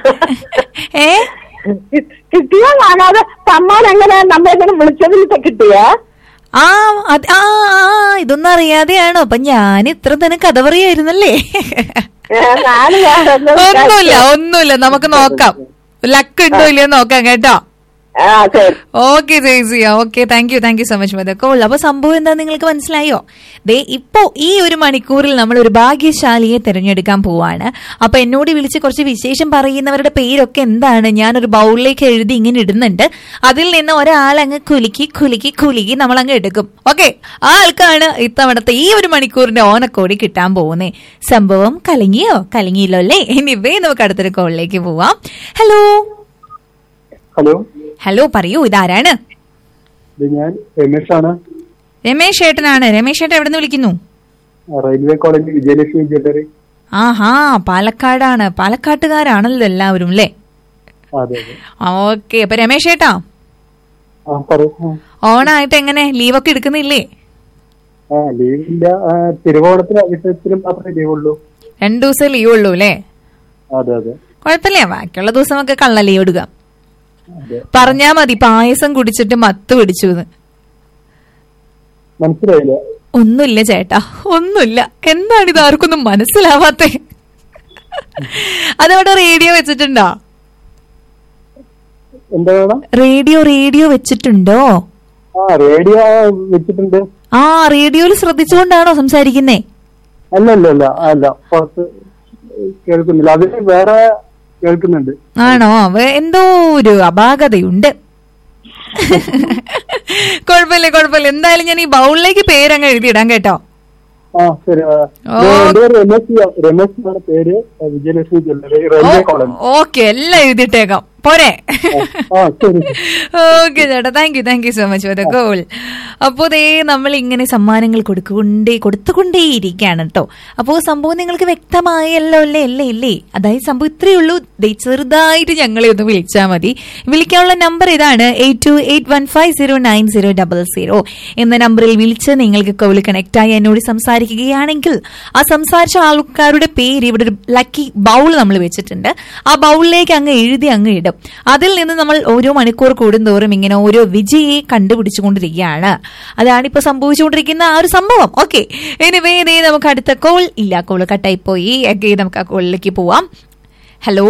ഏ കിട്ടിയോ കാണാതെ സമ്മാൻ എങ്ങനെ നമ്മളെങ്ങനെ വിളിച്ചതിൽ കിട്ടിയ ആ അത് ആ ആ, ഇതൊന്നും അറിയാതെയാണോ അപ്പൊ ഞാൻ ഇത്ര തന്നെ കഥ പറയായിരുന്നല്ലേ ഞാന് ഒന്നുമില്ല ഒന്നുമില്ല നമുക്ക് നോക്കാം ലക്ക് ഉണ്ടോ ഇല്ലയോ നോക്കാം കേട്ടോ ആ ശരി okay Jaicy okay thank you thank you so much mother call അപ്പൊ സംഭവം എന്താ നിങ്ങൾക്ക് മനസ്സിലായോ ദേ ഇപ്പോ ഈ ഒരു മണിക്കൂറിൽ നമ്മൾ ഒരു ഭാഗ്യശാലിയെ തിരഞ്ഞെടുക്കാൻ പോവാണ് അപ്പൊ എന്നോട് വിളിച്ച് കുറച്ച് വിശേഷം പറയുന്നവരുടെ പേരൊക്കെ എന്താണ് ഞാനൊരു ബൗളിലേക്ക് എഴുതി ഇങ്ങനെ ഇടുന്നുണ്ട് അതിൽ നിന്ന് ഒരാൾ അങ്ങ് കുലുക്കി കുലുക്കി കുലുക്കി നമ്മൾ അങ്ങ് എടുക്കും ഓക്കെ ആ ആൾക്കാണ് ഇത്തവണത്തെ ഈ ഒരു മണിക്കൂറിന്റെ ഓനക്കോടി കിട്ടാൻ പോകുന്നേ സംഭവം കലങ്ങിയോ കലങ്ങിയില്ലോ അല്ലേ ഇനിവേ നമുക്ക് അടുത്തൊരു കോളിലേക്ക് പോവാം ഹലോ ഹലോ ഹലോ പറയൂ ഇതാരാണ് ഇത് ഞാൻ രമേഷ് ആണ് രമേശ് ഏട്ടനാണ് രമേശ് ഏട്ടൻ എവിടെ നിന്ന് വിളിക്കുന്നു റെയിൽവേ കോളേജ് വിജയലക്ഷ്മി ജ്വല്ലറി ആഹാ പാലക്കാടാണ് പാലക്കാട്ടുകാരാണല്ലോ എല്ലാവരും അല്ലേ അതെ അതെ ഓക്കെ അപ്പൊ രമേശ് ഏട്ടാ ആ പറയൂ ഓണായിട്ട് എങ്ങനെ ലീവൊക്കെ എടുക്കുന്നില്ലേ ആ ലീവില്ല ആ, തിരുവോണത്തിന് അവിഷയത്തിനും മാത്രമേ ലീവുള്ളൂ രണ്ടു ദിവസം ലീവ് ഉള്ളൂ അല്ലേ അതെ അതെ കുഴപ്പമില്ല ബാക്കിയുള്ള ദിവസമൊക്കെ കള്ള ലീവ് എടുക്കാം അതെ പറഞ്ഞാ മതി പായസം കുടിച്ചിട്ട് മത്ത് പിടിച്ചു എന്ന് മനസ്സിലായില്ല ഒന്നുമില്ല ചേട്ടാ ഒന്നുമില്ല എന്താണ് ഇത് ആർക്കൊന്നും മനസ്സിലാവാത്തെ അതവിടെ റേഡിയോ വെച്ചിട്ടുണ്ടോ എന്താ വേണം റേഡിയോ റേഡിയോ വെച്ചിട്ടുണ്ടോ ആ റേഡിയോ വെച്ചിട്ടുണ്ട് ആ റേഡിയോയിൽ ശ്രദ്ധിച്ചുകൊണ്ടാണോ സംസാരിക്കുന്നേ അല്ല അല്ല അല്ല അല്ല പുറത്ത് കേൾക്കുന്നില്ല അതിന് വേറെ കേൾക്കുന്നുണ്ട് ആണോ വേ- എന്തോ ഒരു അപാകതയുണ്ട് കുഴപ്പമില്ല കുഴപ്പമില്ല എന്തായാലും ഞാൻ ഈ ബൗളിലേക്ക് പേരങ്ങ് എഴുതിയിടാം കേട്ടോ ആ ശരി ആ. ഓ. ഇത് എന്റെ പേര് രമേശ് രമേശ് എന്നാണ് പേര് Vijayalakshmi jewellery railway college okay എല്ലാം എഴുതിയിട്ടേക്കാം പോരെ ആ ശരി ഓക്കെ ചേട്ടാ thank you thank you so much for the call അപ്പോ ദേ നമ്മൾ ഇങ്ങനെ സമ്മാനങ്ങൾ കൊടുക്കൊണ്ടേ കൊടുത്തുകൊണ്ടേ ഇരിക്കുകയാണ് കേട്ടോ അപ്പോൾ സംഭവം നിങ്ങൾക്ക് വ്യക്തമായല്ലോ അല്ലേ അല്ലേ ഇല്ലേ അതായത് സംഭവം ഇത്രയേ ഉള്ളൂ ദേ ചെറുതായിട്ട് ഞങ്ങളെ ഒന്ന് വിളിച്ചാൽ മതി വിളിക്കാനുള്ള നമ്പർ ഇതാണ് eight two eight one five zero nine zero double zero എന്ന നമ്പറിൽ വിളിച്ച് നിങ്ങൾക്ക് കോൾ കണക്ട് ആയി എന്നോട് സംസാരിക്കുകയാണെങ്കിൽ ആ സംസാരിച്ച ആൾക്കാരുടെ പേര് ഇവിടെ ഒരു ലക്കി ബൗൾ നമ്മൾ വെച്ചിട്ടുണ്ട് ആ ബൗളിലേക്ക് അങ്ങ് എഴുതി അങ്ങ് ഇടും അതിൽ നിന്ന് നമ്മൾ ഓരോ മണിക്കൂർ കൂടുന്തോറും ഇങ്ങനെ ഓരോ വിജയെ കണ്ടുപിടിച്ചുകൊണ്ടിരിക്കുകയാണ് അതാണ് ഇപ്പൊ സംഭവിച്ചുകൊണ്ടിരിക്കുന്ന ആ ഒരു സംഭവം ഓക്കെ ഇനി വേദേ നമുക്ക് അടുത്ത കോൾ ഇല്ല കോൾ കട്ടായി പോയി ഒക്കെ നമുക്ക് ആ കോളിലേക്ക് പോവാം ഹലോ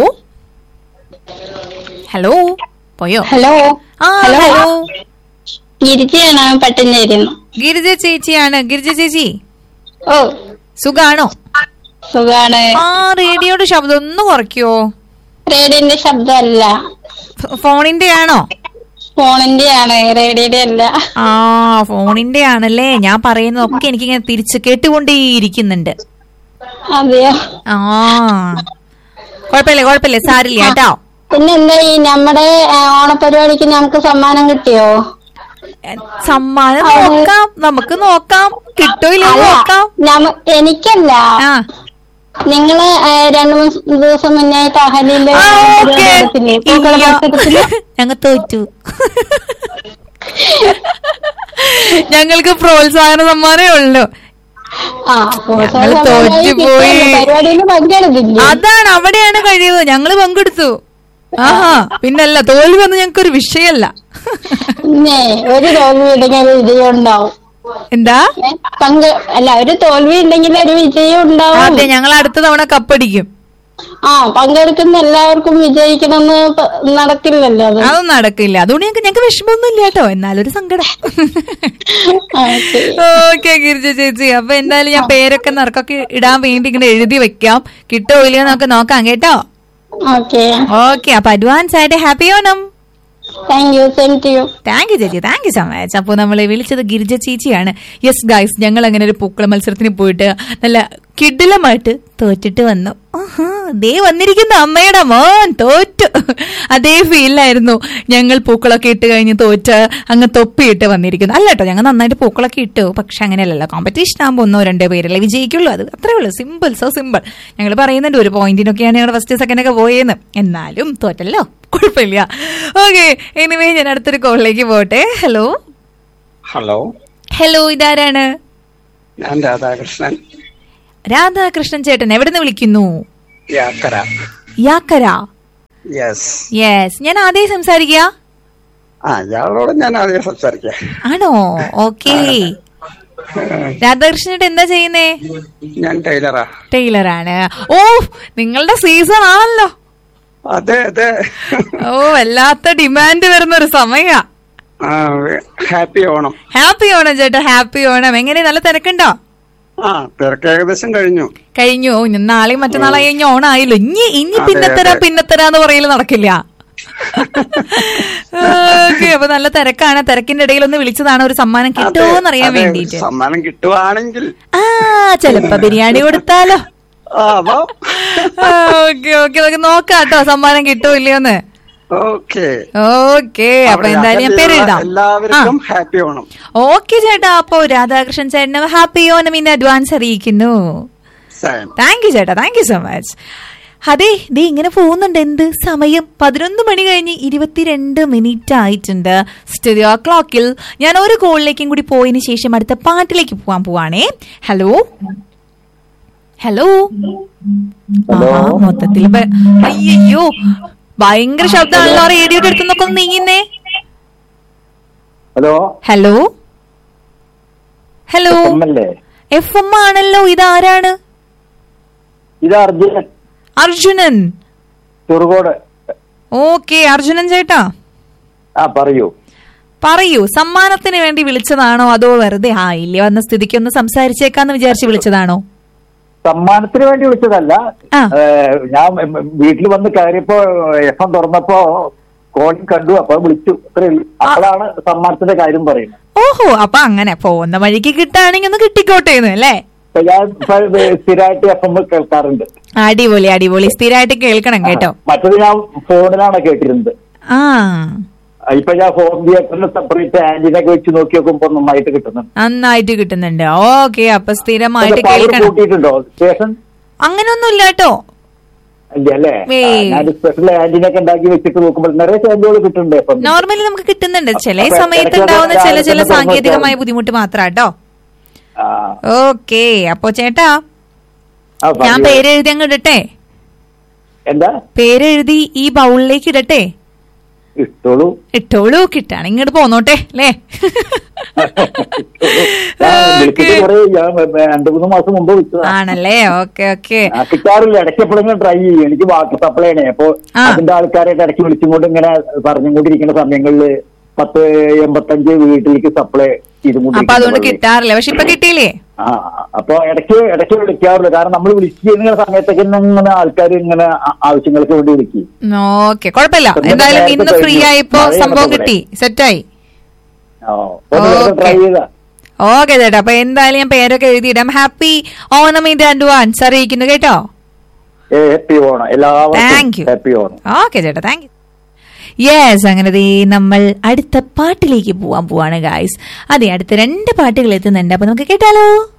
ഹലോ പോയോ ഹലോ ആ ഹലോ. ഹലോ ഗിരിജയാണ് പട്ടഞ്ചേരിന്ന് ഗിരിജ ചേച്ചിയാണ് ഗിരിജ ചേച്ചി ഓ സുഖാണോ സുഖാണ് ആ റേഡിയോയുടെ ശബ്ദം ഒന്ന് കുറയ്ക്കോ റേഡിയോന്റെ ശബ്ദമല്ല ഫ- ഫോണിന്റെ ആണോ ഫോണിന്റെ ആണ് റേഡിയോയുടെ അല്ല ആ ഫോണിന്റെ ആണല്ലേ ഞാൻ പറയുന്നതൊക്കെ എനിക്കിങ്ങനെ തിരിച്ച് കേട്ടുകൊണ്ടേയിരിക്കുന്നുണ്ട് അതെയോ ആ കുഴപ്പമില്ല കുഴപ്പമില്ല സാരില്ല കേട്ടോ പിന്നെ എന്താ ഈ നമ്മുടെ ആ, ഓണപരിപാടിക്ക് നമുക്ക് സമ്മാനം കിട്ടിയോ എ, സമ്മാനം നോക്കാം നമുക്ക് നോക്കാം കിട്ടോ ഇല്ലയോ അല്ല നോക്കാം നമ്മ എനിക്കല്ല ആ നിങ്ങള് ആ, രണ്ടു മൂന്ന് ദിവസം മുന്നായിട്ട് അഹലിയില് ആ, പരിപാടി ഓക്കേ. നടത്തില്ലേ? പൂക്കള ഇല്ല. മത്സരത്തില് ഞങ്ങ തോറ്റു ഞങ്ങൾക്ക് പ്രോത്സാഹന സമ്മാനമേ ഉള്ളൂ ആ ഞങ്ങള് തോറ്റുപോയി. പരിപാടിയിൽ പങ്കെടുത്തില്ലേ അതാണ് അവിടെയാണ് കഴിയുന്നത് ഞങ്ങള് പങ്കെടുത്തു ആഹാ പിന്നല്ല തോൽവി ഒന്നും ഞങ്ങൾക്ക് ഒരു വിഷയമല്ല പിന്നെ ഒരു തോൽവി ഉണ്ടെങ്കിൽ ഒരു വിജയം ഉണ്ടാവും എന്താ ഏ, പങ്ക് അല്ല ഒരു തോൽവി ഉണ്ടെങ്കിൽ ഒരു വിജയം ഉണ്ടാവും അതെ ഞങ്ങൾ അടുത്ത തവണ കപ്പടിക്കും ആ പങ്കെടുക്കുന്ന എല്ലാവർക്കും വിജയിക്കണമെന്ന് പ- നടക്കില്ലല്ലോ അത് അതൊന്നും നടക്കില്ല അതുകൊണ്ട് ഞങ്ങൾക്ക് ഞങ്ങൾക്ക് വിഷമമൊന്നും ഇല്ല കേട്ടോ എന്നാലൊരു സങ്കടം ആ, ശരി. ഓക്കെ ഗിരിജ ചേച്ചി അപ്പൊ എന്തായാലും ഞാൻ പേരൊക്കെ നറുക്കൊക്കെ ഇടാൻ വേണ്ടി ഇങ്ങനെ എഴുതി വെക്കാം കിട്ടോ ഇല്ലയോ നമുക്ക് നോക്കാം കേട്ടോ ഓക്കെ ഓക്കെ അപ്പൊ അഡ്വാൻസ് ആയിട്ട് happy Onam thank you same to you thank you ചേച്ചി താങ്ക് യു സോ മച്ച് അപ്പോൾ നമ്മളെ വിളിച്ചത് ഗിരിജ ചേച്ചിയാണ് യെസ് ഗൈസ് ഞങ്ങൾ അങ്ങനെ ഒരു പൂക്കള മത്സരത്തിന് പോയിട്ട് നല്ല കിടിലമായിട്ട് തോറ്റിട്ട് വന്നു ആഹാ, ദേ വന്നിരിക്കുന്ന അമ്മയുടെ മോൻ തോറ്റു അതേ ഫീലായിരുന്നു ഞങ്ങൾ പൂക്കളൊക്കെ ഇട്ട് കഴിഞ്ഞ് തോറ്റ് അങ്ങ് തൊപ്പിയിട്ട് വന്നിരിക്കുന്നു അല്ല കേട്ടോ ഞങ്ങൾ നന്നായിട്ട് പൂക്കളൊക്കെ ഇട്ടു പക്ഷെ അങ്ങനെയല്ലല്ലോ കോമ്പറ്റീഷൻ ആകുമ്പോൾ ഒന്നോ രണ്ടോ പേരല്ലേ വിജയിക്കുള്ളൂ അത് അത്രേ ഉള്ളൂ സിമ്പിൾ സോ സിമ്പിൾ ഞങ്ങൾ പറയുന്നുണ്ട് ഒരു പോയിന്റിനൊക്കെയാണ് ഞങ്ങളുടെ ഫസ്റ്റ് സെക്കൻഡ് ഒക്കെ പോയെന്ന് എന്നാലും തോറ്റല്ലോ കുഴപ്പമില്ല ഓക്കെ എനിവേ ഞാൻ അടുത്തൊരു കോളിലേക്ക് പോട്ടെ ഹലോ ഹലോ ഹലോ ഇതാരാണ് ഞാൻ രാധാകൃഷ്ണൻ രാധാകൃഷ്ണൻ ചേട്ടൻ എവിടെ നിന്ന് വിളിക്കുന്നു യാക്കര യാക്കര യെസ് യെസ് ഞാൻ ആദ്യം സംസാരിക്കുക ആ ഇയാളോട് ഞാൻ ആദ്യം സംസാരിക്കാം ആണോ ഓക്കേ രാധാകൃഷ്ണൻ എന്താ ചെയ്യുന്നേ ഞാൻ ടൈലറാ ടൈലറാണ് ഓ നിങ്ങളുടെ സീസൺ ആണല്ലോ അതെ അതെ ഓ വല്ലാത്ത ഡിമാൻഡ് വരുന്ന ഒരു സമയ ആ ഹാപ്പി ഓണം ഹാപ്പി ഓണം ചേട്ടാ ഹാപ്പി ഓണം എങ്ങനെ നല്ല തിരക്കുണ്ടോ ആ തിരക്ക് ഏകദേശം കഴിഞ്ഞു കഴിഞ്ഞു ഇനി നാളെയും മറ്റന്നാളായി കഴിഞ്ഞ ഓണായില്ലോ ഇനി ഇനി അതെ, പിന്നത്തരാ അതെ. പിന്നത്തരാന്ന് പറയല് നടക്കില്ല ഓക്കെ അപ്പൊ നല്ല തിരക്കാണ് തിരക്കിന്റെ ഇടയിൽ ഒന്ന് വിളിച്ചതാണ് ഒരു സമ്മാനം അതെ, കിട്ടുമോന്ന് അറിയാൻ അതെ, വേണ്ടിട്ട് സമ്മാനം കിട്ടുവാണെങ്കിൽ ആ ചെലപ്പോ ബിരിയാണി കൊടുത്താലോ ആ അതാ ഓക്കെ ഓക്കെ നമുക്ക് നോക്കാം കേട്ടോ സമ്മാനം കിട്ടുമോ ഇല്ലയോന്ന് ഓക്കെ ഓക്കെ അപ്പൊ എന്തായാലും ഞാൻ പേര് എഴുതാം ആ എല്ലാവർക്കും ഹാപ്പി ഓണം ഓക്കെ ചേട്ടാ അപ്പൊ രാധാകൃഷ്ണൻ ചേട്ടന് ഹാപ്പി ഓണം ഇൻ അഡ്വാൻസ് അറിയിക്കുന്നു സെയിം താങ്ക് യു ചേട്ടാ താങ്ക് യു സോ മച്ച് അതെ ദേ ഇങ്ങനെ പോകുന്നുണ്ട് എന്ത് സമയം പതിനൊന്ന് മണി കഴിഞ്ഞ് ഇരുപത്തിരണ്ട് മിനിറ്റ് ആയിട്ടുണ്ട് സ്റ്റുഡിയോ ക്ലോക്കിൽ ഞാൻ ഒരു കോളിലേക്കും കൂടി പോയതിനു ശേഷം അടുത്ത പാട്ടിലേക്ക് പോവാൻ പോവാണേ ഹലോ ഹലോ ഹലോ. ആ, മൊത്തത്തിൽ ബ- അയ്യയ്യോ ഭയങ്കര ശബ്ദമാണല്ലോ റേഡിയോയുടെ അടുത്ത് നിന്നൊക്കെ ഒന്ന് നീങ്ങുന്നേ ഹലോ ഹലോ ഹലോ അല്ലേ എഫ് എം ആണല്ലോ ഇതാരാണ് ഇത് അർജുനൻ അർജുനൻ ചെറുകോട് ഓക്കെ അർജുനൻ ചേട്ടാ ആ പറയൂ പറയൂ സമ്മാനത്തിന് വേണ്ടി വിളിച്ചതാണോ അതോ വെറുതെ ആ ഇല്ല വന്ന സ്ഥിതിക്ക് ഒന്ന് സംസാരിച്ചേക്കാന്ന് വിചാരിച്ച് വിളിച്ചതാണോ സമ്മാനത്തിന് വേണ്ടി വിളിച്ചതല്ല ആ. ഏ, ഞാൻ വീട്ടിൽ വന്ന് കയറിയപ്പോ എഫ് എം തുറന്നപ്പോ കോളിംഗ് കണ്ടു അപ്പൊ വിളിച്ചു അത്രേ ഉള്ളൂ അപ്പോഴാണ് സമ്മാനത്തിന്റെ കാര്യം പറയുന്നത് ഓഹോ അപ്പൊ അങ്ങനെ പോകുന്ന വഴിക്ക് കിട്ടാണെങ്കിൽ ഒന്ന് കിട്ടിക്കോട്ടെ എന്ന് അല്ലേ ഇപ്പൊ ഞാൻ ഇപ്പൊ സ്ഥിരമായിട്ട് എഫ് എം കേൾക്കാറുണ്ട് അടിപൊളി അടിപൊളി സ്ഥിരമായിട്ട് കേൾക്കണം കേട്ടോ മറ്റത് ഞാൻ ഫോണിലാണ് കേട്ടിരുന്നത് ആ ഇപ്പൊ ഞാൻ ഹോം തിയേറ്ററിന് സെപ്പറേറ്റ് ആന്റിനൊക്കെ വെച്ച് നോക്കി നോക്കുമ്പോ നന്നായിട്ട് കിട്ടുന്നുണ്ട് നന്നായിട്ട് കിട്ടുന്നുണ്ട് ഓക്കെ അപ്പൊ സ്ഥിരമായിട്ട് പവർ കേൾക്കണം കൂട്ടിയിട്ടുണ്ടോ സ്റ്റേഷൻ അങ്ങനൊന്നുമില്ല കേട്ടോ ഇല്ല അല്ലേ ഏയ്. ആ, ഞാൻ സ്പെഷ്യൽ ആന്റിനൊക്കെ ഉണ്ടാക്കി വെച്ചിട്ട് നോക്കുമ്പോൾ നിറയെ ചാനലുകൾ കിട്ടുന്നുണ്ട് ഇപ്പം നോർമലി നമുക്ക് കിട്ടുന്നുണ്ട് ചില അപ്പൊ സമയത്ത് ഇടയ്ക്ക് ഉണ്ടാവുന്ന ചില രാവിലെ ചില തന്നെ തുറന്ന് സാങ്കേതികമായ വെച്ചാൽ ബുദ്ധിമുട്ട് മാത്രം കേട്ടോ ആ, ഓക്കെ അപ്പൊ ചേട്ടാ ആ, ഞാൻ പറയൂ. പേര് എഴുതി അങ്ങ് ഇടട്ടെ എന്താ പേരെഴുതി ഈ ബൗളിലേക്ക് ഇടട്ടെ ഇഷ്ടോളൂ ഇട്ടോളൂ കിട്ടാണ് ഇങ്ങോട്ട് പോന്നോട്ടെ അല്ലേ ഞാൻ വിളിച്ചിട്ട് കുറെ ഞാൻ രണ്ടു മൂന്ന് മാസം മുമ്പ് വിളിച്ചതാണ് ആണല്ലേ ഓക്കെ ഓക്കെ ആ, കിട്ടാറില്ല ഇടയ്ക്ക് എപ്പോഴെങ്കിലും ട്രൈ ചെയ്യും എനിക്ക് വാട്ടർ സപ്ലൈ ആണ് അപ്പൊ ആ. അതിന്റെ ആൾക്കാരായിട്ട് ഇടയ്ക്ക് വിളിച്ചുകൊണ്ട് ഇങ്ങനെ പറഞ്ഞുകൊണ്ടിരിക്കുന്ന സമയങ്ങളില് പത്ത് എൺപത്തഞ്ച് വീട്ടിലേക്ക് സപ്ലൈ അപ്പൊ അതുകൊണ്ട് ചെയ്തുകൊണ്ടിരിക്കുന്നത് കിട്ടാറില്ല പക്ഷെ ഇപ്പൊ കിട്ടിയില്ലേ ആ അപ്പൊ ഇടയ്ക്ക് ഇടയ്ക്ക് വിളിക്കാറുള്ളൂ കാരണം നമ്മൾ വിളിക്കുന്ന സമയത്തൊക്കെ ഇങ്ങനെ ആൾക്കാർ ഇങ്ങനെ ആ- ആവശ്യങ്ങൾക്ക് വേണ്ടി വിളിക്കും ഓക്കെ കുഴപ്പമില്ല ഇപ്പൊ എന്തായാലും നേരത്തെ ഇന്ന് ഫ്രീ കഴിഞ്ഞു. ആയിപ്പോ മഴയാണ് സംഭവം ഇവിടെ. കിട്ടി സെറ്റായി ട്രൈ ഓക്കേ. ചെയ്താ ഓക്കെ ചേട്ടാ അപ്പൊ എന്തായാലും ഞാൻ പേരൊക്കെ എഴുതിയിടാം ഹാപ്പി ഓണം ഇൻ അഡ്വാൻസ് അറിയിക്കുന്നു കേട്ടോ ഹാപ്പി ഓണം Thank എല്ലാവർക്കും you. ഹാപ്പി ഓണം ഓക്കെ ചേട്ടാ താങ്ക് യു യെസ് അങ്ങനെ ദേ നമ്മൾ അടുത്ത പാട്ടിലേക്ക് പോവാൻ പോവാണ് ഗായ്സ് അതെ അടുത്ത രണ്ട് പാട്ടുകൾ എത്തുന്നുണ്ട് അപ്പൊ നമുക്ക് കേട്ടാലോ